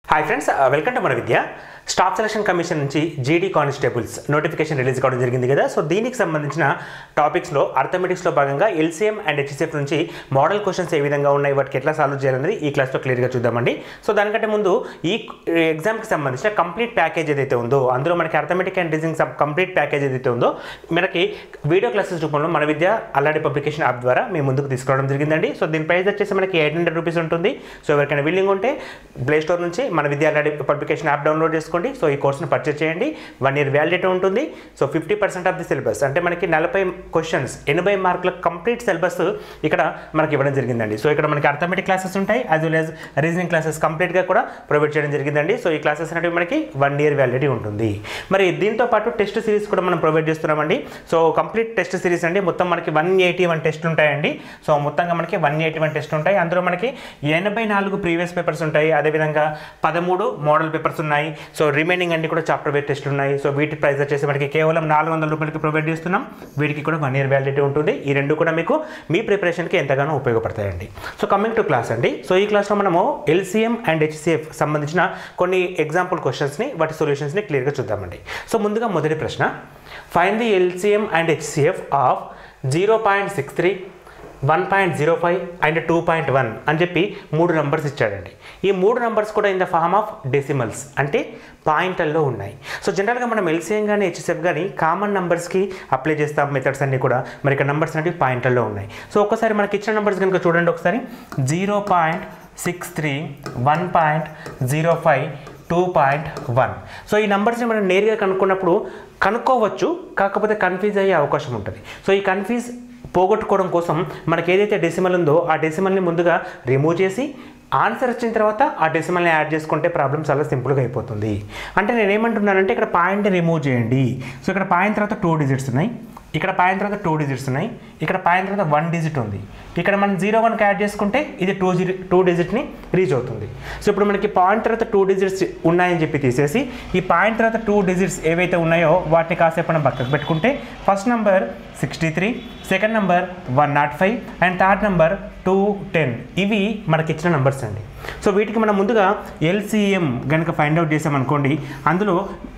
Hi friends welcome to మన విద్య staff selection commission నుంచి జీడీ కానిస్టేబుల్స్ నోటిఫికేషన్ రిలీజ్ కావడం జరిగింది కదా సో దీనికి సంబంధించిన టాపిక్స్లో అర్థమెటిక్స్లో భాగంగా ఎల్సీఎం అండ్ హెచ్సిఎఫ్ నుంచి మోడల్ క్వశ్చన్స్ ఏ విధంగా ఉన్నాయి వాటికి ఎట్లా సాల్వ్ చేయాలనేది ఈ క్లాస్లో క్లియర్గా చూద్దామండి సో దానికంటే ముందు ఈ ఎగ్జామ్కి సంబంధించిన కంప్లీట్ ప్యాకేజ్ ఏదైతే ఉందో అందులో మనకి arithmetic and reasoning complete package ఏదైతే ఉందో మనకి వీడియో క్లాసెస్ రూపంలో మన విద్య అల్లాడి పబ్లికేషన్ యాప్ ద్వారా మేము ముందుకు తీసుకురావడం జరిగిందండి సో దీని ప్రైస్ వచ్చేసి మనకి ఎయిట్ హండ్రెడ్ రూపీస్ ఉంటుంది సో ఎవరికైనా విల్లింగ్ ఉంటే ప్లే స్టోర్ నుంచి మన Vidya Alladi publication app download చేసుకోండి సో ఈ కోర్సును పర్చేస్ చేయండి వన్ ఇయర్ వ్యాలిడిటీ ఉంటుంది so fifty percent of the syllabus అంటే మనకి నలభై క్వశ్చన్స్ ఎనభై మార్కుల కంప్లీట్ సిలబస్ ఇక్కడ మనకి ఇవ్వడం జరిగిందండి సో ఇక్కడ మనకి అర్థమెటిక్ క్లాసెస్ ఉంటాయి as well as reasoning classes కంప్లీట్గా కూడా ప్రొవైడ్ చేయడం జరిగిందండి సో ఈ క్లాసెస్ అనేవి మనకి వన్ ఇయర్ వ్యాలిడిటీ ఉంటుంది మరి దీంతో పాటు టెస్ట్ సిరీస్ కూడా మనం ప్రొవైడ్ చేస్తున్నామండి సో కంప్లీట్ టెస్ట్ సిరీస్ అండి మొత్తం మనకి వన్ ఎయిటీ వన్ టెస్ట్ ఉంటాయండి సో మొత్తంగా మనకి వన్ ఎయిటీ వన్ టెస్ట్ ఉంటాయి అందులో మనకి ఎనభై నాలుగు ప్రీవియస్ పేపర్స్ ఉంటాయి అదేవిధంగా పదమూడు మోడల్ పేపర్స్ ఉన్నాయి సో రిమైనింగ్ అన్ని కూడా చాప్టర్ వైజ్ టెస్ట్లు ఉన్నాయి సో వీటి ప్రైస్ వచ్చేసి మనకి కేవలం నాలుగు వందల రూపాయలకి ప్రొవైడ్ చేస్తున్నాం వీటికి కూడా వన్ ఇయర్ వ్యాలిడిటీ ఉంటుంది ఈ రెండు కూడా మీకు మీ ప్రిపరేషన్కి ఎంతగానో ఉపయోగపడతాయండి సో కమింగ్ టు క్లాస్ అండి సో ఈ క్లాస్లో మనము ఎల్సీఎం అండ్ హెచ్సిఎఫ్ సంబంధించిన కొన్ని ఎగ్జాంపుల్ క్వశ్చన్స్ని వాటి సొల్యూషన్స్ని క్లియర్గా చూద్దామండి సో ముందుగా మొదటి ప్రశ్న find the LCM and HCF of zero point six three one point zero five and two point one అని చెప్పి మూడు నంబర్స్ ఇచ్చాడండి ఈ మూడు నంబర్స్ కూడా in the form of decimals అంటే పాయింట్లలో ఉన్నాయి సో జనరల్గా మనం ఎల్సీఎం కానీ హెచ్ఎస్ఎఫ్ కానీ కామన్ నెంబర్స్కి అప్లై చేస్తాం మెథడ్స్ అన్నీ కూడా మరి ఇక్కడ నెంబర్స్ అనేవి పాయింట్లలో ఉన్నాయి సో ఒకసారి మనకి ఇచ్చిన నెంబర్స్ కనుక చూడండి ఒకసారి zero point six three one point zero five two point one so ఈ నెంబర్స్ని మనం నేరుగా కనుక్కున్నప్పుడు కనుక్కోవచ్చు కాకపోతే కన్ఫ్యూజ్ అయ్యే అవకాశం ఉంటుంది సో ఈ కన్ఫ్యూజ్ పోగొట్టుకోవడం కోసం మనకి ఏదైతే డెసిమల్ ఉందో ఆ డెసిమల్ని ముందుగా రిమూవ్ చేసి ఆన్సర్ వచ్చిన తర్వాత ఆ డెసిమల్ని యాడ్ చేసుకుంటే ప్రాబ్లం చాలా సింపుల్గా అయిపోతుంది అంటే నేను ఏమంటున్నానంటే ఇక్కడ పాయింట్ని రిమూవ్ చేయండి సో ఇక్కడ పాయింట్ తర్వాత టూ డిజిట్స్ ఉన్నాయి ఇక్కడ పాయింట్ తర్వాత టూ డిజిట్స్ ఉన్నాయి ఇక్కడ పాయింట్ తర్వాత వన్ డిజిట్ ఉంది ఇక్కడ మనం జీరో వన్కి యాడ్ చేసుకుంటే ఇది టూ జీ టూ డిజిట్ని రీచ్ అవుతుంది సో ఇప్పుడు మనకి పాయింట్ తర్వాత టూ డిజిట్స్ ఉన్నాయని చెప్పి తీసేసి ఈ పాయింట్ తర్వాత టూ డిజిట్స్ ఏవైతే ఉన్నాయో వాటిని కాసేపు మనం పక్కకు పెట్టుకుంటే first number sixty three second number one nought five and third number two ten ఇవి మనకి ఇచ్చిన నెంబర్స్ అండి సో వీటికి మనం ముందుగా ఎల్సిఎం కనుక ఫైండ్ అవుట్ చేసామనుకోండి అందులో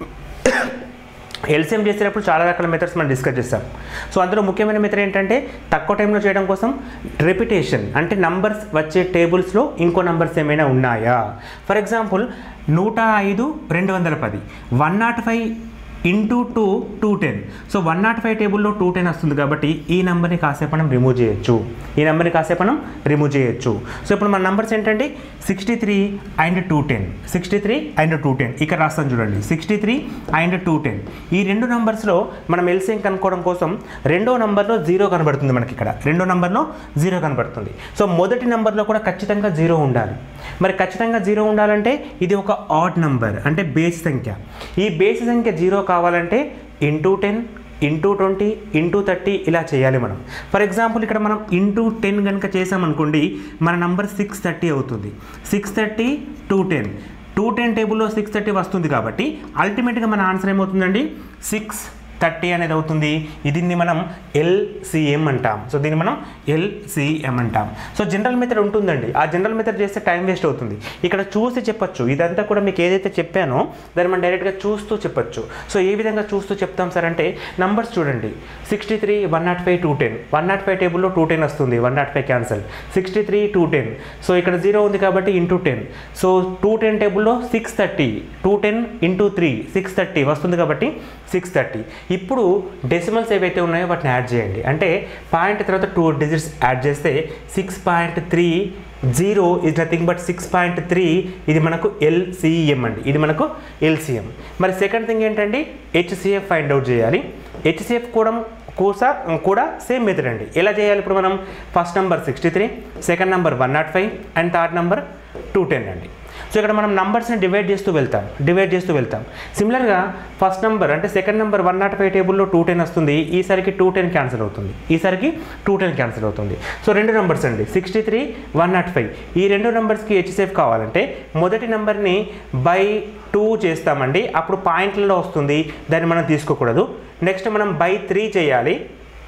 ఎల్సిఎం చేసేటప్పుడు చాలా రకాల మెథడ్స్ మనం డిస్కస్ చేస్తాం సో అందులో ముఖ్యమైన మెథడ్ ఏంటంటే తక్కువ టైంలో చేయడం కోసం రిపిటేషన్ అంటే నంబర్స్ వచ్చే టేబుల్స్లో ఇంకో నంబర్స్ ఏమైనా ఉన్నాయా ఫర్ ఎగ్జాంపుల్ నూట ఐదు రెండు వందల పది one nought five into two two ten so one nought five టేబుల్లో టూ టెన్ వస్తుంది కాబట్టి ఈ నెంబర్ని కాసేపు మనం రిమూవ్ చేయొచ్చు ఈ నెంబర్ని కాసేపు మనం రిమూవ్ చేయొచ్చు సో ఇప్పుడు మన నెంబర్స్ ఏంటంటే sixty three and two ten sixty three and two ten ఇక్కడ రాస్తాను చూడండి sixty three and two ten ఈ రెండు నెంబర్స్లో మనం ఎల్సిఎం కనుక్కోవడం కోసం రెండో నెంబర్లో జీరో కనబడుతుంది మనకి ఇక్కడ రెండో నెంబర్లో జీరో కనబడుతుంది సో మొదటి నెంబర్లో కూడా ఖచ్చితంగా జీరో ఉండాలి మరి ఖచ్చితంగా జీరో ఉండాలంటే ఇది ఒక ఆడ్ నెంబర్ అంటే బేస్ సంఖ్య ఈ బేస్ సంఖ్య జీరో కావాలంటే into ten into twenty into thirty ఇలా చేయాలి మనం ఫర్ ఎగ్జాంపుల్ ఇక్కడ మనం ఇంటూ టెన్ కనుక చేసామనుకోండి మన నంబర్ సిక్స్ థర్టీ అవుతుంది six thirty two ten two ten టేబుల్లో సిక్స్ థర్టీ వస్తుంది కాబట్టి అల్టిమేట్గా మన ఆన్సర్ ఏమవుతుందండి సిక్స్ థర్టీ అనేది అవుతుంది దీన్ని మనం ఎల్సిఎం అంటాం సో దీన్ని మనం ఎల్సిఎం అంటాం సో జనరల్ మెథడ్ ఉంటుందండి ఆ జనరల్ మెథడ్ చేస్తే టైం వేస్ట్ అవుతుంది ఇక్కడ చూసి చెప్పొచ్చు ఇదంతా కూడా మీకు ఏదైతే చెప్పానో దాన్ని మనం డైరెక్ట్గా చూస్తూ చెప్పొచ్చు సో ఏ విధంగా చూస్తూ చెప్తాం సార్ అంటే నంబర్స్ చూడండి sixty three one nought five two ten one nought five టేబుల్లో టూ టెన్ వస్తుంది one nought five cancel sixty three two ten so ఇక్కడ జీరో ఉంది కాబట్టి into ten so two ten టేబుల్లో six thirty two ten into three six thirty వస్తుంది కాబట్టి six thirty ఇప్పుడు decimals ఏవైతే ఉన్నాయో వాటిని యాడ్ చేయండి అంటే పాయింట్ తర్వాత టూ డిజిట్స్ యాడ్ చేస్తే six point three zero is nothing but six point three ఇది మనకు ఎల్సిఎం అండి ఇది మనకు ఎల్సిఎం మరి సెకండ్ థింగ్ ఏంటంటే హెచ్సిఎఫ్ ఫైండ్ అవుట్ చేయాలి హెచ్సిఎఫ్ కూడా కూసా కూడా సేమ్ మెథడ్ అండి ఎలా చేయాలి ఇప్పుడు మనం first number sixty three second number one nought five and third number two ten అండి సో ఇక్కడ మనం నంబర్స్ని డివైడ్ చేస్తూ వెళ్తాం డివైడ్ చేస్తూ వెళ్తాం సిమిలర్గా ఫస్ట్ నెంబర్ అంటే second number one nought five టేబుల్లో టూ టెన్ వస్తుంది ఈసారికి టూ టెన్ క్యాన్సిల్ అవుతుంది ఈసారికి టూ టెన్ క్యాన్సిల్ అవుతుంది సో రెండు నెంబర్స్ అండి sixty three one nought five ఈ రెండు నెంబర్స్కి హెచ్సేఫ్ కావాలంటే మొదటి నెంబర్ని బై టూ చేస్తామండి అప్పుడు పాయింట్లలో వస్తుంది దాన్ని మనం తీసుకోకూడదు నెక్స్ట్ మనం బై త్రీ చేయాలి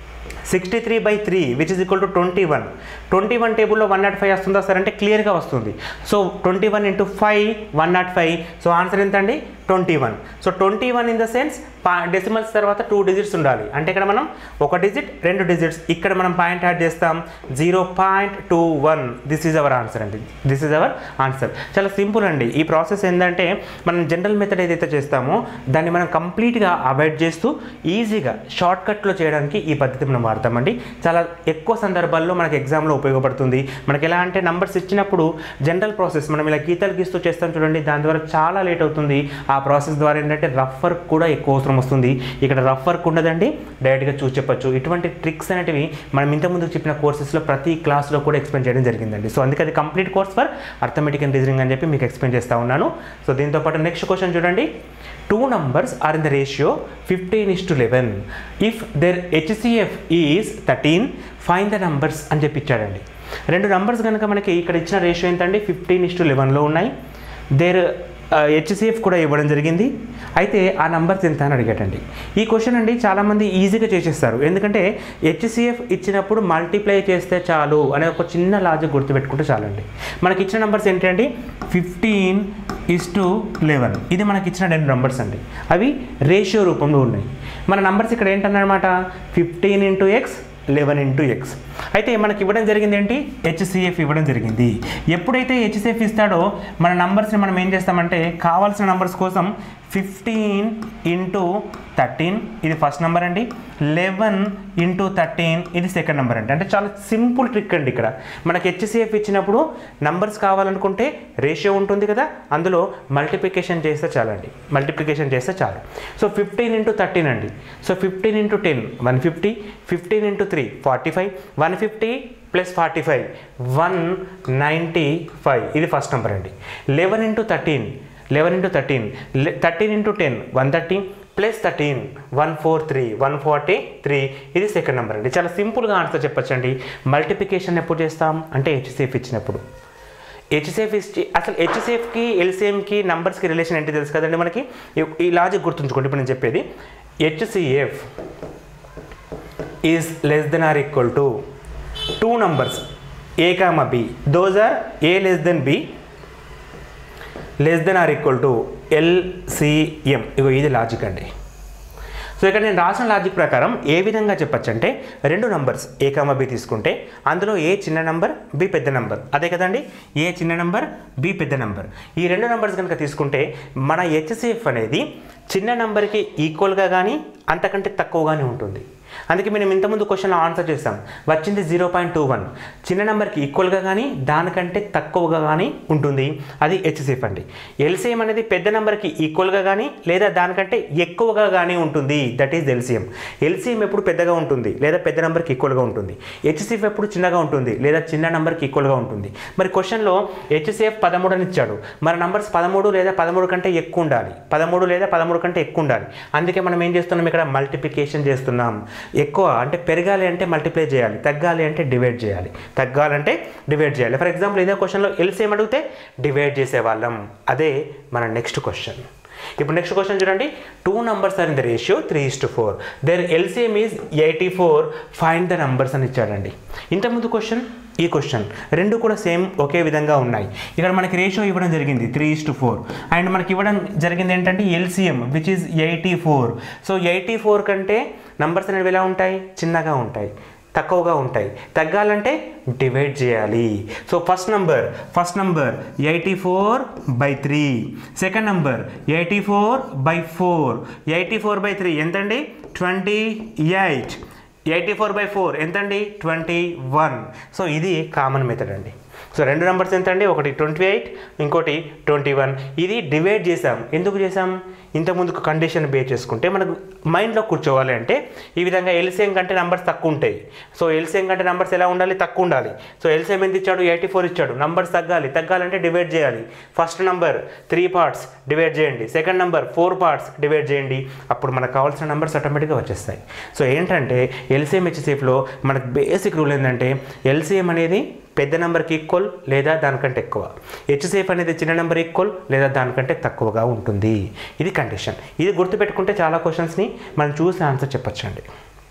sixty three by three which is equal to twenty one twenty one టేబుల్లో వన్ నాట్ ఫైవ్ వస్తుందా సార్ అంటే క్లియర్గా వస్తుంది so twenty one into five one nought five so answer ఎంత అండి twenty one so twenty one in the sense decimals తర్వాత two digits ఉండాలి అంటే ఇక్కడ మనం ఒక డిజిట్ రెండు డిజిట్స్ ఇక్కడ మనం పాయింట్ యాడ్ చేస్తాం zero point two one this is our answer అండి దిస్ ఈజ్ అవర్ ఆన్సర్ చాలా సింపుల్ అండి ఈ ప్రాసెస్ ఏంటంటే మనం జనరల్ మెథడ్ ఏదైతే చేస్తామో దాన్ని మనం కంప్లీట్గా అవాయిడ్ చేస్తూ ఈజీగా షార్ట్ కట్లో చేయడానికి ఈ పద్ధతి మనం వాడతామండి చాలా ఎక్కువ సందర్భాల్లో మనకి ఎగ్జామ్లో ఉపయోగపడుతుంది మనకి ఎలా అంటే నంబర్స్ ఇచ్చినప్పుడు జనరల్ ప్రాసెస్ మనం ఇలా గీతలు గీస్తూ చేస్తాం చూడండి దాని ద్వారా చాలా లేట్ అవుతుంది ఆ ప్రాసెస్ ద్వారా ఏంటంటే రఫ్ వర్క్ కూడా ఎక్కువ అవసరం వస్తుంది ఇక్కడ రఫ్ వర్క్ ఉండదండి డైరెక్ట్గా చూసి చెప్పొచ్చు ఇటువంటి ట్రిక్స్ అనేటివి మనం ఇంతకుముందు చెప్పిన కోర్సెస్లో ప్రతి క్లాస్లో కూడా ఎక్స్ప్లెయిన్ చేయడం జరిగిందండి సో అందుకే అది complete course for arithmetic and reasoning అని చెప్పి మీకు ఎక్స్ప్లెయిన్ చేస్తూ ఉన్నాను సో దీంతో పాటు నెక్స్ట్ క్వశ్చన్ చూడండి two numbers are in the ratio fifteen is to eleven if their HCF is thirteen find the numbers అని చెప్పి ఇచ్చాడండి రెండు నంబర్స్ కనుక మనకి ఇక్కడ ఇచ్చిన రేషియో ఏంటంటే ఫిఫ్టీన్ ఇస్ టు లెవెన్లో ఉన్నాయి దేర్ హెచ్సిఎఫ్ కూడా ఇవ్వడం జరిగింది అయితే ఆ నంబర్స్ ఎంత అని అడిగాడండి ఈ క్వశ్చన్ అండి చాలామంది ఈజీగా చేసేస్తారు ఎందుకంటే హెచ్సిఎఫ్ ఇచ్చినప్పుడు మల్టిప్లై చేస్తే చాలు అనే ఒక చిన్న లాజిక్ గుర్తుపెట్టుకుంటే చాలండి మనకి ఇచ్చిన నంబర్స్ ఏంటంటే ఫిఫ్టీన్ ఇస్ టు లెవెన్ ఇది మనకి ఇచ్చిన రెండు నంబర్స్ అండి అవి రేషియో రూపంలో ఉన్నాయి మన నంబర్స్ ఇక్కడ ఏంటన్నమాట fifteen into x eleven into x అయితే మనకి ఇవ్వడం జరిగింది ఏంటి హెచ్సిఎఫ్ ఇవ్వడం జరిగింది ఎప్పుడైతే హెచ్సిఎఫ్ ఇస్తాడో మన నంబర్స్ని మనం ఏం చేస్తామంటే కావాల్సిన నంబర్స్ కోసం ఫిఫ్టీన్ ఇంటూ థర్టీన్ ఇది ఫస్ట్ నెంబర్ అండి లెవెన్ ఇంటూ థర్టీన్ ఇది సెకండ్ నెంబర్ అండి అంటే చాలా సింపుల్ ట్రిక్ అండి ఇక్కడ మనకి హెచ్సిఎఫ్ ఇచ్చినప్పుడు నంబర్స్ కావాలనుకుంటే రేషియో ఉంటుంది కదా అందులో మల్టిప్లికేషన్ చేస్తే చాలండి మల్టిప్లికేషన్ చేస్తే చాలు సో ఫిఫ్టీన్ ఇంటూ థర్టీన్ అండి so fifteen into ten one fifty fifteen into three forty five one fifty plus forty five one ninety five ఇది ఫస్ట్ నెంబర్ అండి eleven into thirteen eleven into thirteen thirteen into ten one thirty plus thirteen one four three one forty three ఇది second number అండి చాలా సింపుల్గా answer చెప్పొచ్చండి multiplication ఎప్పుడు చేస్తాం అంటే హెచ్సిఎఫ్ ఇచ్చినప్పుడు హెచ్సిఎఫ్ ఇచ్చి అసలు హెచ్సిఎఫ్కి ఎల్సిఎంకి నంబర్స్కి రిలేషన్ ఏంటి తెలుసు కదండి మనకి ఈ- ఈ లాజిక్ గుర్తుంచుకోండి ఇప్పుడు నేను చెప్పేది HCF is less than or equal to two numbers A comma B those are A less than B less than or equal to LCM ఇగో ఇది లాజిక్ అండి సో ఇక్కడ నేను రాసిన లాజిక్ ప్రకారం ఏ విధంగా చెప్పచ్చు అంటే రెండు నంబర్స్ ఏ కామ బి తీసుకుంటే అందులో ఏ చిన్న నంబర్ బి పెద్ద నంబర్ అదే కదండి ఏ చిన్న నంబర్ బి పెద్ద నంబర్ ఈ రెండు నంబర్స్ కనుక తీసుకుంటే మన హెచ్సిఎఫ్ అనేది చిన్న నంబర్కి ఈక్వల్గా కానీ అంతకంటే తక్కువగానే ఉంటుంది అందుకే మేము ఇంతకుముందు క్వశ్చన్ ఆన్సర్ చేస్తాం వచ్చింది జీరో పాయింట్ టూ వన్ చిన్న నెంబర్కి ఈక్వల్గా కానీ దానికంటే తక్కువగా కానీ ఉంటుంది అది హెచ్సిఎఫ్ అండి ఎల్సిఎం అనేది పెద్ద నెంబర్కి ఈక్వల్గా కానీ లేదా దానికంటే ఎక్కువగా కానీ ఉంటుంది దట్ ఈజ్ ఎల్సిఎం ఎల్సిఎం ఎప్పుడు పెద్దగా ఉంటుంది లేదా పెద్ద నెంబర్కి ఈక్వల్గా ఉంటుంది హెచ్సిఎఫ్ ఎప్పుడు చిన్నగా ఉంటుంది లేదా చిన్న నెంబర్కి ఈక్వల్గా ఉంటుంది మరి క్వశ్చన్లో హెచ్సిఎఫ్ పదమూడు అని ఇచ్చాడు మన నంబర్స్ పదమూడు లేదా పదమూడు కంటే ఎక్కువ ఉండాలి పదమూడు లేదా పదమూడు కంటే ఎక్కువ ఉండాలి అందుకే మనం ఏం చేస్తున్నాం ఇక్కడ మల్టిప్లికేషన్ చేస్తున్నాం ఎక్కువ అంటే పెరగాలి అంటే మల్టిప్లై చేయాలి తగ్గాలి అంటే డివైడ్ చేయాలి తగ్గాలంటే డివైడ్ చేయాలి ఫర్ ఎగ్జాంపుల్ ఇదే క్వశ్చన్లో ఎల్సిఎం అడిగితే డివైడ్ చేసేవాళ్ళం అదే మన నెక్స్ట్ క్వశ్చన్ ఇప్పుడు నెక్స్ట్ క్వశ్చన్ చూడండి two numbers are in the ratio three is to four their LCM is eighty four find the numbers అని ఇచ్చాడండి ఇంతకుముందు క్వశ్చన్ ఈ క్వశ్చన్ రెండు కూడా సేమ్ ఒకే విధంగా ఉన్నాయి ఇక్కడ మనకి రేషియో ఇవ్వడం జరిగింది three is to four and మనకి ఇవ్వడం జరిగింది ఏంటంటే LCM which is eighty four so eighty four కంటే నంబర్స్ అనేవి ఎలా ఉంటాయి చిన్నగా ఉంటాయి తక్కువగా ఉంటాయి తగ్గాలంటే డివైడ్ చేయాలి so first number first number eighty four by three second number eighty four by four eighty four by three ఎంతండి twenty eight eighty four by four ఎంతండి ట్వంటీ వన్ సో ఇది కామన్ మెథడ్ అండి సో రెండు numbers ఎంత అండి ఒకటి twenty eight ఇంకోటి ట్వంటీ వన్ ఇది డివైడ్ చేసాం ఎందుకు చేసాం ఇంతకుముందు కండిషన్ బే చేసుకుంటే మనకు మైండ్లో కూర్చోవాలి అంటే ఈ విధంగా ఎల్సిఎం కంటే నెంబర్స్ తక్కువ ఉంటాయి సో ఎల్సిఎం కంటే నెంబర్స్ ఎలా ఉండాలి తక్కువ ఉండాలి సో ఎల్సిఎం ఎంత ఇచ్చాడు ఎయిటీ ఫోర్ ఇచ్చాడు నెంబర్స్ తగ్గాలి తగ్గాలంటే డివైడ్ చేయాలి first number three parts divide చేయండి second number four parts divide చేయండి అప్పుడు మనకు కావాల్సిన నెంబర్స్ ఆటోమేటిక్గా వచ్చేస్తాయి సో ఏంటంటే ఎల్సిఎం హెచ్సిఎఫ్లో మనకు బేసిక్ రూల్ ఏంటంటే ఎల్సిఎం అనేది పెద్ద నెంబర్కి ఈక్వల్ లేదా దానికంటే ఎక్కువ హెచ్సేఫ్ అనేది చిన్న నెంబర్ ఈక్వల్ లేదా దానికంటే తక్కువగా ఉంటుంది ఇది కండిషన్ ఇది గుర్తుపెట్టుకుంటే చాలా క్వశ్చన్స్ని మనం చూసి ఆన్సర్ చెప్పొచ్చండి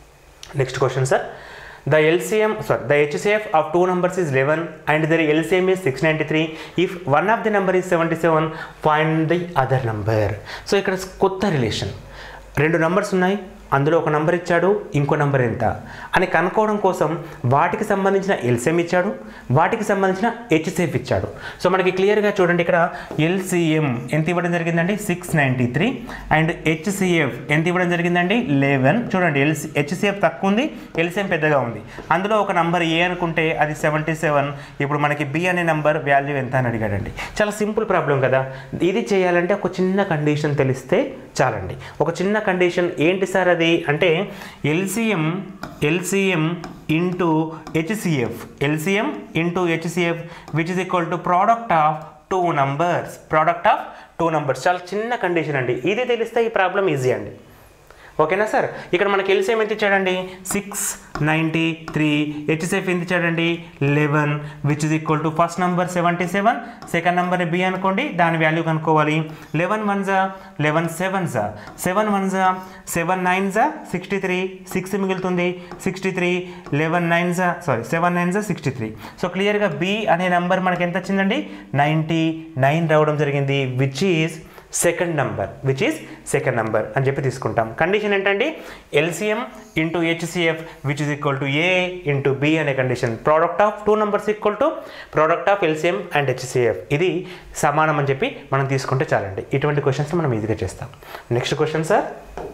Next question, sir. The LCM, sorry, the HCF of two numbers is 11 and their LCM is 693. If one of the number is 77, find the other number. So ఇక్కడ కొత్త రిలేషన్ రెండు నంబర్స్ ఉన్నాయి అందులో ఒక నంబర్ ఇచ్చాడు ఇంకో number ఎంత అని కనుక్కోవడం కోసం వాటికి సంబంధించిన ఎల్సిఎం ఇచ్చాడు వాటికి సంబంధించిన హెచ్సిఎఫ్ ఇచ్చాడు సో మనకి క్లియర్గా చూడండి ఇక్కడ ఎల్సిఎం ఎంత ఇవ్వడం జరిగిందండి six ninety three and HCF ఎంత ఇవ్వడం జరిగిందండి లెవెన్ చూడండి ఎల్సి హెచ్సిఎఫ్ తక్కువ ఉంది ఎల్సిఎం పెద్దగా ఉంది అందులో ఒక నంబర్ ఏ అనుకుంటే అది సెవెంటీ సెవెన్ ఇప్పుడు మనకి బి అనే నంబర్ వాల్యూ ఎంత అని అడిగాడండి చాలా సింపుల్ ప్రాబ్లం కదా ఇది చేయాలంటే ఒక చిన్న కండిషన్ తెలిస్తే చాలండి ఒక చిన్న కండిషన్ ఏంటి సార్ అది అంటే LCM LCM into HCF LCM into HCF which is equal to product of two numbers product of two numbers చాలా చిన్న కండిషన్ అండి ఇది తెలిస్తే ఈ ప్రాబ్లం ఈజీ అండి ఓకేనా సార్ ఇక్కడ మనకి ఎల్సిఎం ఎంత ఇచ్చాడండి సిక్స్ నైంటీ త్రీ హెచ్సిఎఫ్ ఎంత ఇచ్చాడండి eleven which is equal to first number seventy seven second number B అనుకోండి దాని వాల్యూ కనుక్కోవాలి లెవెన్ వన్ జా లెవెన్ సెవెన్ జా సెవెన్ వన్ జా సెవెన్ నైన్ జా సిక్స్టీ త్రీ సిక్స్ మిగులుతుంది సిక్స్టీ త్రీ లెవెన్ నైన్ జా సారీ సెవెన్ నైన్ జా సిక్స్టీ త్రీ సో క్లియర్గా బి అనే నెంబర్ మనకి ఎంత వచ్చిందండి నైంటీ నైన్ రావడం జరిగింది which is second number which is second number అని చెప్పి తీసుకుంటాం కండిషన్ ఏంటండి LCM into HCF which is equal to A into B అనే condition product of two numbers equal to product of LCM and HCF ఇది సమానం అని చెప్పి మనం తీసుకుంటే చాలండి ఇటువంటి క్వశ్చన్స్ మనం ఈజీగా చేస్తాం next question sir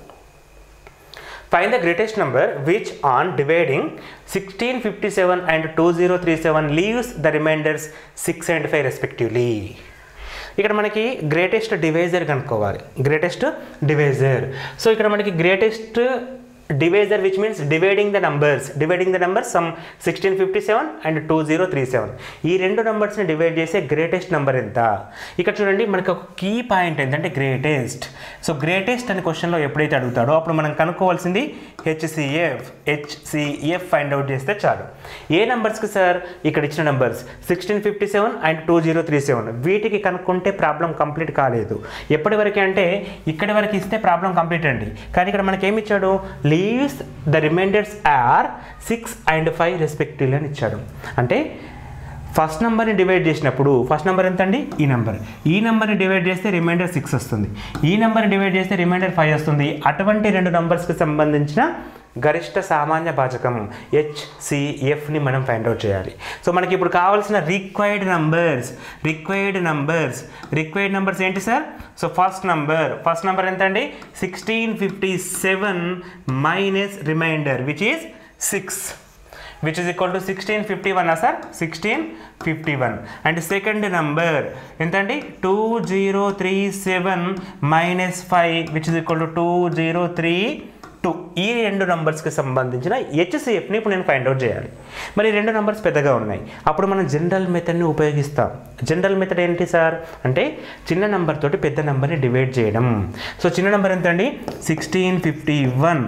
Find the greatest number which on dividing 1657 and 2037 leaves the remainders 6 and 5 respectively. ఇక్కడ మనకి గ్రేటెస్ట్ డివైజర్ కనుక్కోవాలి గ్రేటెస్ట్ డివైజర్ సో ఇక్కడ మనకి greatest divisor which means dividing the numbers dividing the numbers some sixteen fifty seven and two zero three seven ఈ రెండు నంబర్స్ని divide చేసే greatest number ఎంత ఇక్కడ చూడండి మనకి ఒక కీ పాయింట్ ఏంటంటే గ్రేటెస్ట్ సో గ్రేటెస్ట్ అనే క్వశ్చన్లో ఎప్పుడైతే అడుగుతాడో అప్పుడు మనం కనుక్కోవాల్సింది హెచ్సిఎఫ్ హెచ్సిఎఫ్ ఫైండ్ అవుట్ చేస్తే చాలు ఏ నెంబర్స్కి సార్ ఇక్కడ ఇచ్చిన numbers sixteen fifty seven and two zero three seven వీటికి కనుక్కుంటే ప్రాబ్లం కంప్లీట్ కాలేదు ఎప్పటి వరకు అంటే ఇక్కడి వరకు ఇస్తే ప్రాబ్లం కంప్లీట్ అండి కానీ ఇక్కడ మనకి ఏమి ఇచ్చాడు leaves the remainders are six and five respectively అని ఇచ్చాడు అంటే ఫస్ట్ నెంబర్ని డివైడ్ చేసినప్పుడు ఫస్ట్ నెంబర్ ఎంత అండి ఈ నెంబర్ ఈ నెంబర్ని డివైడ్ చేస్తే రిమైండర్ సిక్స్ వస్తుంది ఈ నెంబర్ని డివైడ్ చేస్తే రిమైండర్ ఫైవ్ వస్తుంది అటువంటి రెండు నెంబర్స్కి సంబంధించిన గరిష్ట సామాన్య భాజకం హెచ్సిఎఫ్ని మనం ఫైండ్ అవుట్ చేయాలి సో మనకి ఇప్పుడు కావాల్సిన required numbers required numbers required numbers ఏంటి sir so first number first number ఎంత అండి sixteen fifty seven minus remainder which is six which is equal to sixteen fifty one sir sixteen fifty one and second number ఎంత అండి two zero three seven minus five which is equal to two zero three two ఈ రెండు నంబర్స్కి సంబంధించిన హెచ్సిఎఫ్ని ఇప్పుడు నేను find out చేయాలి మరి ఈ రెండు నంబర్స్ పెద్దగా ఉన్నాయి అప్పుడు మనం జనరల్ మెథడ్ని ఉపయోగిస్తాం జనరల్ మెథడ్ ఏంటి సార్ అంటే చిన్న నెంబర్ తోటి పెద్ద నెంబర్ని డివైడ్ చేయడం సో చిన్న నెంబర్ ఎంత అండి సిక్స్టీన్ ఫిఫ్టీ వన్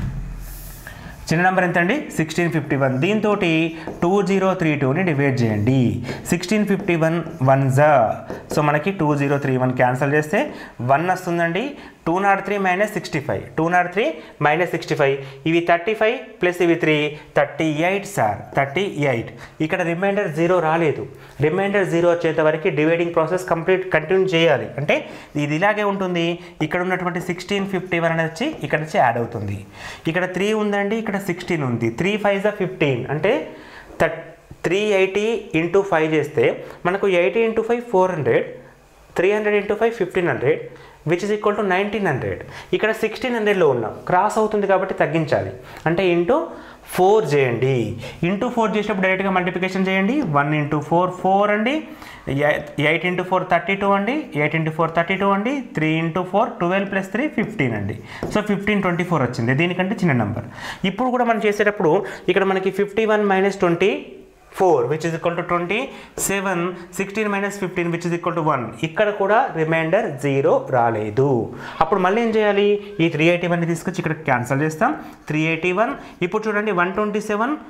చిన్న నెంబర్ ఎంత అండి సిక్స్టీన్ ఫిఫ్టీ వన్ దీంతో టూ జీరో త్రీ టూని డివైడ్ చేయండి సిక్స్టీన్ ఫిఫ్టీ వన్ వన్ జా సో మనకి two zero three one cancel చేస్తే వన్ వస్తుందండి two nought three minus sixty five two nought three minus sixty five ఇవి థర్టీ ఫైవ్ ప్లస్ ఇవి three thirty eight sir thirty eight ఇక్కడ remainder zero రాలేదు remainder zero వచ్చేంత వరకు dividing process complete continue చేయాలి అంటే ఇది ఇలాగే ఉంటుంది ఇక్కడ ఉన్నటువంటి సిక్స్టీన్ ఫిఫ్టీ వన్ అనేది వచ్చి ఇక్కడ నుంచి యాడ్ అవుతుంది ఇక్కడ త్రీ ఉందండి ఇక్కడ సిక్స్టీన్ ఉంది త్రీ ఫైవ్ జా ఫిఫ్టీన్ అంటే థర్ట్ త్రీ ఎయిటీ ఇంటూ ఫైవ్ చేస్తే మనకు eighty into five four hundred three hundred into five fifteen hundred which is equal to nineteen hundred ఇక్కడ సిక్స్టీన్ హండ్రెడ్లో ఉన్నాం క్రాస్ అవుతుంది కాబట్టి తగ్గించాలి అంటే ఇంటూ ఫోర్ చేయండి ఇంటూ ఫోర్ చేసినప్పుడు డైరెక్ట్గా మల్టిప్లికేషన్ చేయండి వన్ ఇంటూ ఫోర్ ఫోర్ అండి eight into four thirty two అండి eight into four thirty two అండి three into four twelve plus three fifteen అండి సో ఫిఫ్టీన్ ట్వంటీ ఫోర్ వచ్చింది దీనికంటే చిన్న నెంబర్ ఇప్పుడు కూడా మనం చేసేటప్పుడు ఇక్కడ మనకి fifty one minus twenty four which is equal to twenty seven sixteen minus fifteen which is equal to one ఇక్కడ కూడా రిమైండర్ జీరో రాలేదు అప్పుడు మళ్ళీ ఏం చేయాలి ఈ త్రీ ఎయిటీ వన్ని తీసుకొచ్చి ఇక్కడ క్యాన్సిల్ చేస్తాం త్రీ ఎయిటీ వన్ ఇప్పుడు చూడండి వన్ ట్వంటీ సెవెన్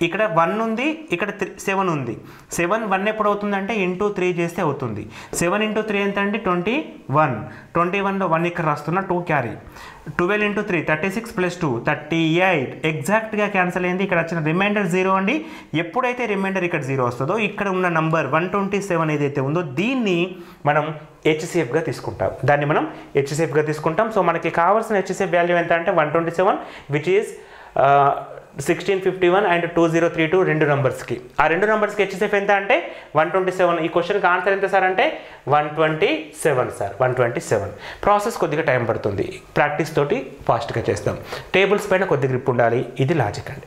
ఇక్కడ వన్ ఉంది ఇక్కడ సెవెన్ ఉంది సెవెన్ వన్ ఎప్పుడు అవుతుందంటే ఇంటూ త్రీ చేస్తే అవుతుంది సెవెన్ ఇంటూ త్రీ ఎంత అండి ట్వంటీ వన్ ట్వంటీ వన్లో వన్ ఇక్కడ రాస్తున్నా two carry twelve into three thirty six plus two thirty eight ఎగ్జాక్ట్గా క్యాన్సిల్ అయింది ఇక్కడ వచ్చిన రిమైండర్ జీరో అండి ఎప్పుడైతే రిమైండర్ ఇక్కడ జీరో వస్తుందో ఇక్కడ ఉన్న నంబర్ వన్ ట్వంటీ సెవెన్ ఏదైతే ఉందో దీన్ని మనం హెచ్సిఎఫ్గా తీసుకుంటాం దాన్ని మనం హెచ్సిఎఫ్గా తీసుకుంటాం సో మనకి కావాల్సిన హెచ్సిఎఫ్ వాల్యూ ఎంత అంటే one twenty seven which is sixteen fifty one and two zero three two రెండు నెంబర్స్కి ఆ రెండు నెంబర్స్కి హెచ్సిఎఫ్ ఎంత అంటే వన్ ట్వంటీ సెవెన్ ఈ క్వశ్చన్కి ఆన్సర్ ఎంత సార్ అంటే one twenty seven sir one twenty seven process కొద్దిగా టైం పడుతుంది ప్రాక్టీస్ తోటి ఫాస్ట్గా చేస్తాం టేబుల్స్ పైన కొద్ది గ్రిప్ ఉండాలి ఇది లాజిక్ అండి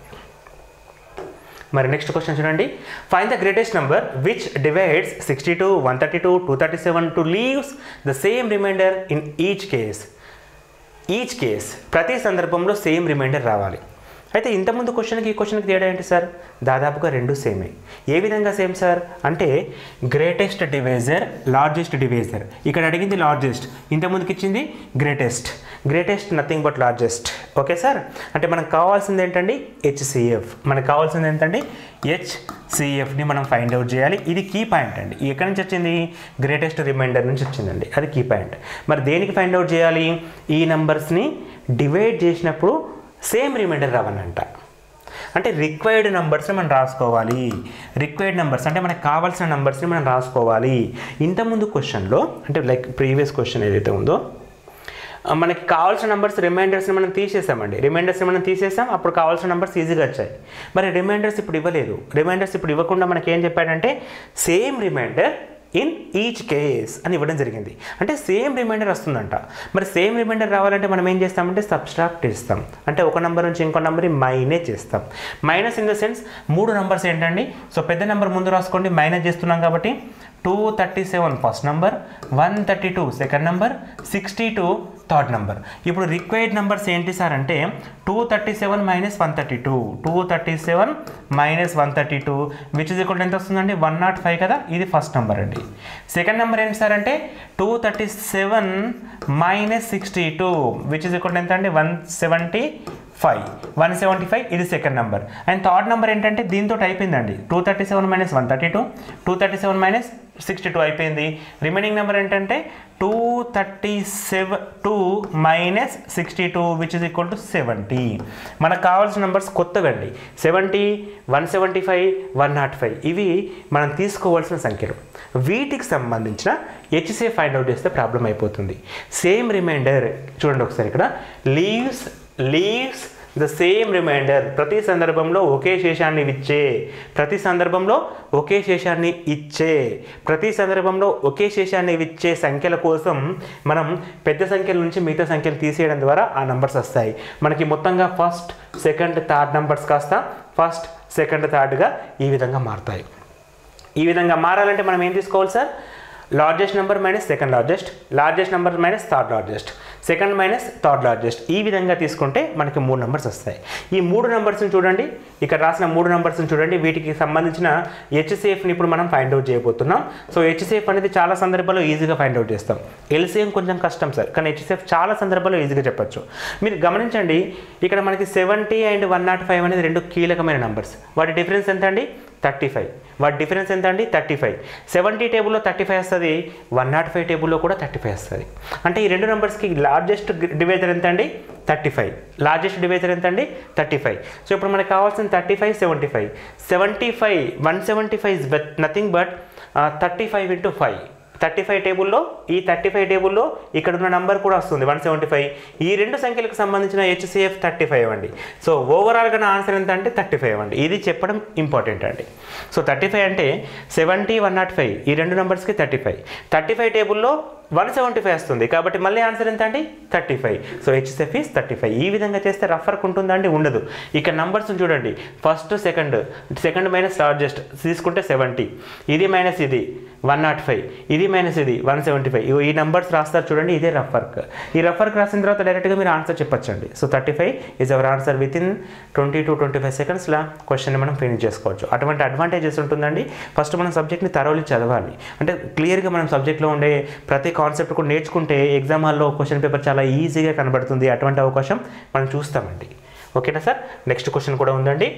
మరి నెక్స్ట్ క్వశ్చన్ చూడండి find the greatest number which divides sixty two one thirty two two thirty seven to leaves the same remainder in each case each case ప్రతి సందర్భంలో సేమ్ రిమైండర్ రావాలి అయితే ఇంతకుముందు క్వశ్చన్కి ఈ క్వశ్చన్కి తేడా ఏంటి సార్ దాదాపుగా రెండు సేమే ఏ విధంగా సేమ్ సార్ అంటే గ్రేటెస్ట్ డివైజర్ లార్జెస్ట్ డివైజర్ ఇక్కడ అడిగింది లార్జెస్ట్ ఇంతకుముందుకి ఇచ్చింది greatest greatest nothing but largest okay sir అంటే మనకు కావాల్సింది ఏంటండి హెచ్సిఎఫ్ మనకు కావాల్సింది ఏంటండి హెచ్సిఎఫ్ని మనం ఫైండ్ అవుట్ చేయాలి ఇది కీ పాయింట్ అండి ఎక్కడి నుంచి వచ్చింది గ్రేటెస్ట్ రిమైండర్ నుంచి వచ్చిందండి అది కీ పాయింట్ మరి దేనికి ఫైండ్ అవుట్ చేయాలి ఈ నెంబర్స్ని డివైడ్ చేసినప్పుడు సేమ్ రిమైండర్ రావనంట అంటే రిక్వైర్డ్ నెంబర్స్ని మనం రాసుకోవాలి రిక్వైర్డ్ నెంబర్స్ అంటే మనకు కావాల్సిన నెంబర్స్ని మనం రాసుకోవాలి ఇంతకుముందు క్వశ్చన్లో అంటే లైక్ ప్రీవియస్ క్వశ్చన్ ఏదైతే ఉందో ఆ, మనకి కావాల్సిన నెంబర్స్ రిమైండర్స్ని మనం తీసేసామండి రిమైండర్స్ని మనం తీసేసాం అప్పుడు కావాల్సిన నెంబర్స్ ఈజీగా వచ్చాయి మరి రిమైండర్స్ ఇప్పుడు ఇవ్వలేదు రిమైండర్స్ ఇప్పుడు ఇవ్వకుండా మనకి ఏం చెప్పాడంటే same remainder in each case అని ఇవ్వడం జరిగింది అంటే సేమ్ రిమైండర్ వస్తుందంట మరి సేమ్ రిమైండర్ రావాలంటే మనం ఏం చేస్తామంటే సబ్స్ట్రాక్ట్ చేస్తాం అంటే ఒక నెంబర్ నుంచి ఇంకో నెంబర్ మైనే చేస్తాం మైనస్ ఇన్ ద సెన్స్ మూడు నెంబర్స్ ఏంటండి సో పెద్ద నెంబర్ ముందు రాసుకోండి మైనస్ చేస్తున్నాం కాబట్టి two thirty seven first number one thirty two second number sixty two third number ఇప్పుడు రిక్వైర్డ్ నెంబర్స్ ఏంటి సార్ అంటే two thirty seven minus one thirty two two thirty seven minus one thirty two which is equal ఎంత వస్తుందండి one nought five కదా ఇది first number అండి second number ఏంటి sir అంటే two thirty seven minus sixty two which is equal ఎంత అండి one seventy five one seventy five ఇది second number and third number ఏంటంటే దీంతో అయిపోయిందండి two thirty seven minus one thirty two two thirty seven minus sixty two అయిపోయింది remaining number ఏంటంటే two thirty seven two minus sixty two which is equal to seventy మనకు కావాల్సిన numbers కొత్తవండి seventy one seventy five one nought five ఇవి మనం తీసుకోవాల్సిన సంఖ్యలు వీటికి సంబంధించిన హెచ్సే ఫైండ్ అవుట్ చేస్తే ప్రాబ్లం అయిపోతుంది సేమ్ రిమైండర్ చూడండి ఒకసారి ఇక్కడ leaves leaves the same remainder ప్రతి సందర్భంలో ఒకే శేషాన్ని ఇచ్చే ప్రతి సందర్భంలో ఒకే శేషాన్ని ఇచ్చే ప్రతి సందర్భంలో ఒకే శేషాన్ని ఇచ్చే సంఖ్యల కోసం మనం పెద్ద సంఖ్యల నుంచి మిగతా సంఖ్యలు తీసేయడం ద్వారా ఆ నంబర్స్ వస్తాయి మనకి మొత్తంగా ఫస్ట్ సెకండ్ థర్డ్ నంబర్స్ కాస్త ఫస్ట్ సెకండ్ థర్డ్గా ఈ విధంగా మారుతాయి ఈ విధంగా మారాలంటే మనం ఏం తీసుకోవాలి sir largest number minus second largest largest number minus third largest second minus third largest ఈ విధంగా తీసుకుంటే మనకి మూడు నెంబర్స్ వస్తాయి ఈ మూడు నెంబర్స్ని చూడండి ఇక్కడ రాసిన మూడు నెంబర్స్ని చూడండి వీటికి సంబంధించిన హెచ్సిఎఫ్ని ఇప్పుడు మనం ఫైండ్ అవుట్ చేయబోతున్నాం సో హెచ్సిఎఫ్ అనేది చాలా సందర్భాల్లో ఈజీగా ఫైండ్ అవుట్ చేస్తాం ఎల్సిఎం కొంచెం కష్టం సార్ కానీ హెచ్సిఎఫ్ చాలా సందర్భాల్లో ఈజీగా చెప్పొచ్చు మీరు గమనించండి ఇక్కడ మనకి seventy and one nought five అనేది రెండు కీలకమైన నెంబర్స్ వాటి డిఫరెన్స్ ఎంత అండి థర్టీ ఫైవ్ వాటి డిఫరెన్స్ ఎంత అండి థర్టీ ఫైవ్ సెవెంటీ టేబుల్లో థర్టీ ఫైవ్ వస్తుంది వన్ నాట్ ఫైవ్ టేబుల్లో కూడా థర్టీ ఫైవ్ వస్తుంది అంటే ఈ రెండు నెంబర్స్కి లార్జెస్ట్ డివైజర్ ఎంత అండి థర్టీ ఫైవ్ లార్జెస్ట్ డివైజర్ ఎంత అండి థర్టీ ఫైవ్ సో ఇప్పుడు మనకు కావాల్సిన thirty five seventy five seventy five one seventy five is nothing but thirty five into five thirty five టేబుల్లో ఈ థర్టీ ఫైవ్ టేబుల్లో ఇక్కడ ఉన్న నంబర్ కూడా వస్తుంది వన్ సెవెంటీ ఫైవ్ ఈ రెండు సంఖ్యలకు సంబంధించిన హెచ్సిఎఫ్ థర్టీ ఫైవ్ అండి సో ఓవరాల్గా నా ఆన్సర్ ఎంత అంటే థర్టీ ఫైవ్ అండి ఇది చెప్పడం ఇంపార్టెంట్ అండి సో థర్టీ ఫైవ్ అంటే సెవెంటీ వన్ నాట్ ఫైవ్ ఈ రెండు నెంబర్స్కి థర్టీ ఫైవ్ థర్టీ ఫైవ్ టేబుల్లో వన్ సెవెంటీ ఫైవ్ వస్తుంది కాబట్టి మళ్ళీ ఆన్సర్ ఎంత అండి thirty five so HCF is thirty five ఈ విధంగా చేస్తే రఫ్ వర్క్ ఉంటుందా అండి ఉండదు ఇక నంబర్స్ చూడండి first second second minus largest తీసుకుంటే సెవెంటీ ఇది మైనస్ ఇది వన్ నాట్ ఫైవ్ ఇది మైనస్ ఇది వన్ సెవెంటీ ఫైవ్ ఈ నెంబర్స్ రాస్తారు చూడండి ఇదే రఫ్ వర్క్ ఈ రఫ్ వర్క్ రాసిన తర్వాత డైరెక్ట్గా మీరు ఆన్సర్ చెప్పొచ్చండి so thirty five is our answer within twenty to twenty five సెకండ్స్లో క్వశ్చన్ని మనం ఫినిష్ చేసుకోవచ్చు అటువంటి అడ్వాంటేజెస్ ఉంటుందండి ఫస్ట్ మనం సబ్జెక్ట్ని తరోలి చదవాలి అంటే క్లియర్గా మనం సబ్జెక్ట్లో ఉండే ప్రతి కాన్సెప్ట్ కూడా నేర్చుకుంటే ఎగ్జామ్ హాల్లో క్వశ్చన్ పేపర్ చాలా ఈజీగా కనబడుతుంది అటువంటి అవకాశం మనం చూస్తామండి ఓకేనా సార్ నెక్స్ట్ క్వశ్చన్ కూడా ఉందండి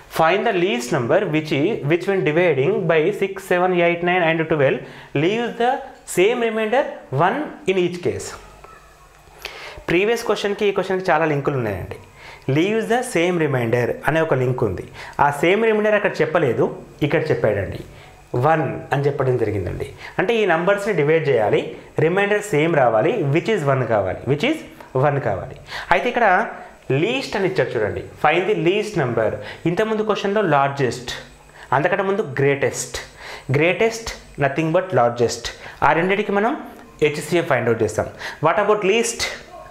find the least number which which when dividing by six seven eight nine and twelve leaves the same remainder one in each case previous క్వశ్చన్కి ఈ క్వశ్చన్కి చాలా లింకులు ఉన్నాయండి లీవ్స్ ద సేమ్ రిమైండర్ అనే ఒక లింక్ ఉంది ఆ సేమ్ రిమైండర్ అక్కడ చెప్పలేదు ఇక్కడ చెప్పాడండి వన్ అని చెప్పడం జరిగిందండి అంటే ఈ నంబర్స్ని డివైడ్ చేయాలి రిమైండర్ సేమ్ రావాలి విచ్ ఈజ్ వన్ కావాలి విచ్ ఈజ్ వన్ కావాలి అయితే ఇక్కడ లీస్ట్ అని ఇచ్చారు చూడండి ఫైన్ ది లీస్ట్ నెంబర్ ఇంతకుముందు క్వశ్చన్లో లార్జెస్ట్ అంతకంటే ముందు greatest greatest nothing but largest ఆ రెండింటికి మనం హెచ్సిఎఫ్ ఫైండ్ అవుట్ చేస్తాం what about least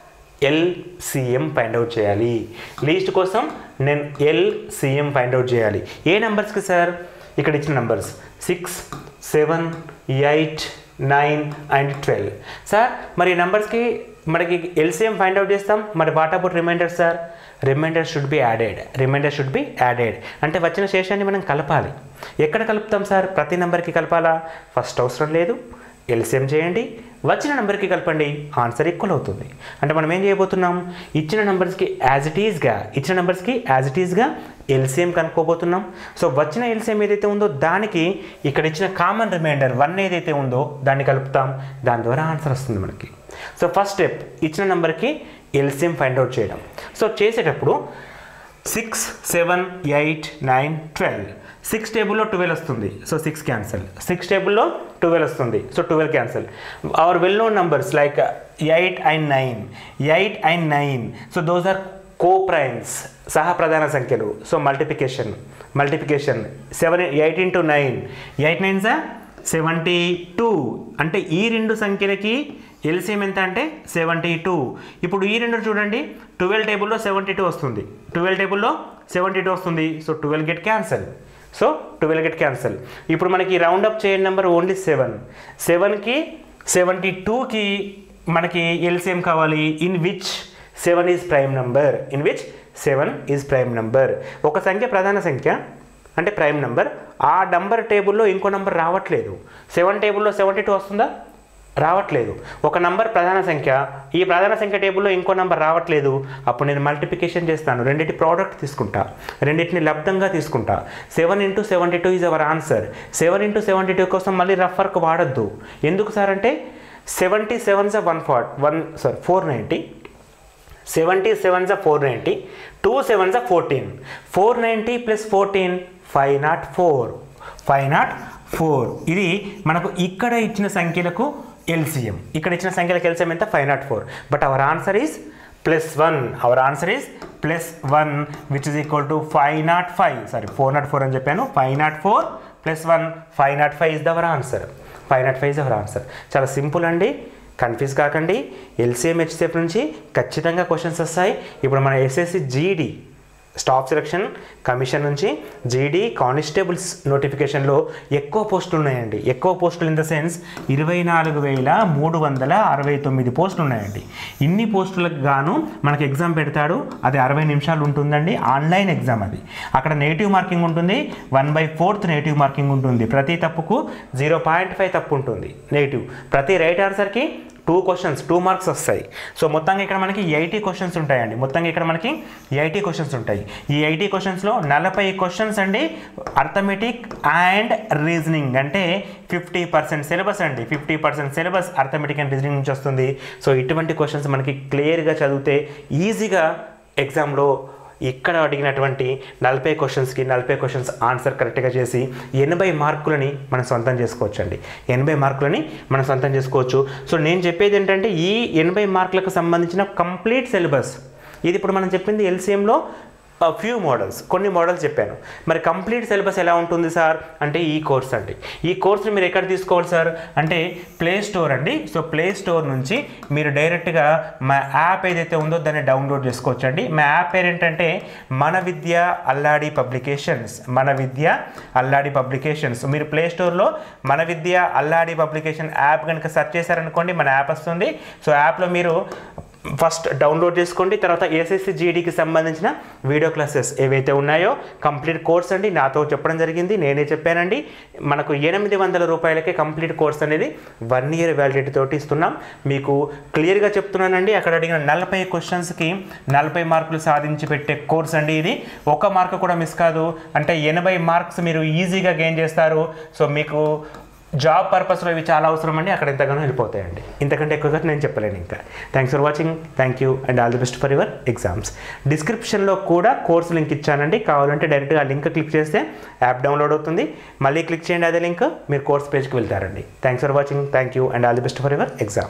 LCM find out చేయాలి లీస్ట్ కోసం నేను ఎల్సిఎం ఫైండ్ అవుట్ చేయాలి ఏ నెంబర్స్కి సార్ ఇక్కడ ఇచ్చిన numbers six seven eight nine and twelve sir మరి ఈ నెంబర్స్కి మనకి ఎల్సిఎం ఫైండ్ అవుట్ చేస్తాం మరి what about remainder sir remainder should be added remainder should be added అంటే వచ్చిన శేషాన్ని మనం కలపాలి ఎక్కడ కలుపుతాం సార్ ప్రతి నెంబర్కి కలపాలా ఫస్ట్ అవసరం లేదు ఎల్సిఎం చేయండి వచ్చిన నెంబర్కి కలపండి ఆన్సర్ ఈక్వల్ అవుతుంది అంటే మనం ఏం చేయబోతున్నాం ఇచ్చిన నెంబర్స్కి యాజ్ ఇట్ ఈస్గా ఇచ్చిన నెంబర్స్కి యాజ్ ఇట్ ఈస్గా ఎల్సిఎం కనుక్కోబోతున్నాం సో వచ్చిన ఎల్సిఎం ఏదైతే ఉందో దానికి ఇక్కడ ఇచ్చిన కామన్ రిమైండర్ వన్ ఏదైతే ఉందో దాన్ని కలుపుతాం దాని ద్వారా ఆన్సర్ వస్తుంది మనకి సో ఫస్ట్ స్టెప్ ఇచ్చిన నెంబర్కి ఎల్సిఎం ఫైండ్ అవుట్ చేయడం సో చేసేటప్పుడు six seven eight nine twelve six టేబుల్లో ట్వెల్వ్ వస్తుంది సో సిక్స్ క్యాన్సల్ సిక్స్ టేబుల్లో ట్వెల్వ్ వస్తుంది so twelve cancel our well known numbers like eight and nine eight and nine so those are coprimes సహ ప్రధాన సంఖ్యలు so multiplication multiplication seven eight into nine eight nine sir seventy two అంటే ఈ రెండు సంఖ్యలకి LCM ఎంత అంటే seventy two ఇప్పుడు ఈ రెండు చూడండి ట్వెల్వ్ టేబుల్లో సెవెంటీ టూ వస్తుంది ట్వెల్వ్ టేబుల్లో సెవెంటీ టూ వస్తుంది so twelve get cancel so twelve get cancel ఇప్పుడు మనకి రౌండ్ అప్ చేయని నెంబర్ ఓన్లీ సెవెన్ సెవెన్కి సెవెంటీ టూకి మనకి ఎల్సిఎం కావాలి in which seven is prime number in which seven is prime number ఒక సంఖ్య ప్రధాన సంఖ్య అంటే ప్రైమ్ నెంబర్ ఆ నంబర్ టేబుల్లో ఇంకో నంబర్ రావట్లేదు సెవెన్ టేబుల్లో సెవెంటీ టూ వస్తుందా రావట్లేదు ఒక నంబర్ ప్రధాన సంఖ్య ఈ ప్రధాన సంఖ్య టేబుల్లో ఇంకో నంబర్ రావట్లేదు అప్పుడు నేను మల్టిప్లికేషన్ చేస్తాను రెండింటి ప్రోడక్ట్ తీసుకుంటా రెండింటిని లబ్ధంగా తీసుకుంటా seven into seventy two is our answer seven into seventy two కోసం మళ్ళీ రఫ్ వర్క్ వాడద్దు ఎందుకు సార్ అంటే సెవెంటీ సెవెన్స్ వన్ ఫార్ట్ one sorry four ninety seventy sevens four ninety two sevens fourteen four ninety plus fourteen five nought four five nought four ఇది మనకు ఇక్కడ ఇచ్చిన సంఖ్యలకు ఎల్సిఎం ఇక్కడ ఇచ్చిన సంఖ్యలకు ఎల్సిఎం ఎంత five nought four but our answer is plus one our answer is plus one which is equal to five nought five sorry four nought four అని చెప్పాను five nought four plus one five nought five is our answer five nought five is our answer చాలా simple అండి confuse కాకండి LCM HCF నుంచి ఖచ్చితంగా questions వస్తాయి ఇప్పుడు మన SSC GD staff selection commission నుంచి జీడీ కానిస్టేబుల్స్ నోటిఫికేషన్లో ఎక్కువ పోస్టులు ఉన్నాయండి ఎక్కువ పోస్టులు ఇన్ ద సెన్స్ ఇరవై నాలుగు వేల మూడు వందల అరవై తొమ్మిది పోస్టులు ఉన్నాయండి ఇన్ని పోస్టులకు గాను మనకి ఎగ్జామ్ పెడతాడు అది అరవై నిమిషాలు ఉంటుందండి ఆన్లైన్ ఎగ్జామ్ అది అక్కడ నెగిటివ్ మార్కింగ్ ఉంటుంది one by fourth negative marking ఉంటుంది ప్రతి తప్పుకు జీరో పాయింట్ ఫైవ్ తప్పు ఉంటుంది నెగిటివ్ ప్రతి రైట్ ఆన్సర్కి టూ క్వశ్చన్స్ టూ మార్క్స్ వస్తాయి సో మొత్తంగా ఇక్కడ మనకి ఎయిటీ క్వశ్చన్స్ ఉంటాయండి మొత్తంగా ఇక్కడ మనకి ఎయిటీ క్వశ్చన్స్ ఉంటాయి ఈ ఎయిటీ క్వశ్చన్స్లో నలభై క్వశ్చన్స్ అండి అర్థమెటిక్ అండ్ రీజనింగ్ అంటే ఫిఫ్టీ పర్సెంట్ సిలబస్ అండి fifty percent syllabus arithmetic and reasoning నుంచి వస్తుంది సో ఇటువంటి క్వశ్చన్స్ మనకి క్లియర్గా చదివితే ఈజీగా ఎగ్జామ్లో ఇక్కడ అడిగినటువంటి నలభై క్వశ్చన్స్కి నలభై క్వశ్చన్స్ ఆన్సర్ కరెక్ట్గా చేసి ఎనభై మార్కులని మనం సొంతం చేసుకోవచ్చండి ఎనభై మార్కులని మనం సొంతం చేసుకోవచ్చు సో నేను చెప్పేది ఏంటంటే ఈ ఎనభై మార్కులకు సంబంధించిన కంప్లీట్ సిలబస్ ఇది ఇప్పుడు మనం చెప్పింది ఎల్సీఎంలో ఫ్యూ మోడల్స్ కొన్ని మోడల్స్ చెప్పాను మరి కంప్లీట్ సిలబస్ ఎలా ఉంటుంది సార్ అంటే ఈ కోర్స్ అండి ఈ కోర్స్ని మీరు ఎక్కడ తీసుకోవాలి సార్ అంటే ప్లే స్టోర్ అండి సో ప్లే స్టోర్ నుంచి మీరు డైరెక్ట్గా మా యాప్ ఏదైతే ఉందో దాన్ని డౌన్లోడ్ చేసుకోవచ్చు అండి మా యాప్ పేరు ఏంటంటే మన విద్య అల్లాడి పబ్లికేషన్స్ మన విద్య అల్లాడి పబ్లికేషన్స్ మీరు ప్లే స్టోర్లో మన విద్య అల్లాడి పబ్లికేషన్ యాప్ కనుక సెర్చ్ చేశారనుకోండి మన యాప్ వస్తుంది సో యాప్లో మీరు ఫస్ట్ డౌన్లోడ్ చేసుకోండి తర్వాత ఏసెస్సి జీడీకి సంబంధించిన వీడియో క్లాసెస్ ఏవైతే ఉన్నాయో కంప్లీట్ కోర్స్ అండి నాతో చెప్పడం జరిగింది నేనే చెప్పానండి మనకు ఎనిమిది వందల రూపాయలకే కంప్లీట్ కోర్స్ అనేది వన్ ఇయర్ వ్యాలిడిటీ తోటి ఇస్తున్నాం మీకు క్లియర్గా చెప్తున్నానండి అక్కడ అడిగిన నలభై క్వశ్చన్స్కి నలభై మార్కులు సాధించి పెట్టే కోర్స్ అండి ఇది ఒక మార్క్ కూడా మిస్ కాదు అంటే ఎనభై మార్క్స్ మీరు ఈజీగా గెయిన్ చేస్తారు సో మీకు జాబ్ పర్పస్లో ఇవి చాలా అవసరం అండి అక్కడ ఎంతగానో వెళ్ళిపోతాయండి ఇంతకంటే ఎక్కువగా నేను చెప్పలేను ఇంకా thanks for watching thank you and all the best for your exams డిస్క్రిప్షన్లో కూడా కోర్స్ లింక్ ఇచ్చానండి కావాలంటే డైరెక్ట్గా ఆ లింక్ క్లిక్ చేస్తే యాప్ డౌన్లోడ్ అవుతుంది మళ్ళీ క్లిక్ చేయండి అదే లింక్ మీరు కోర్స్ పేజ్కి వెళ్తారండి thanks for watching thank you and all the best for your exam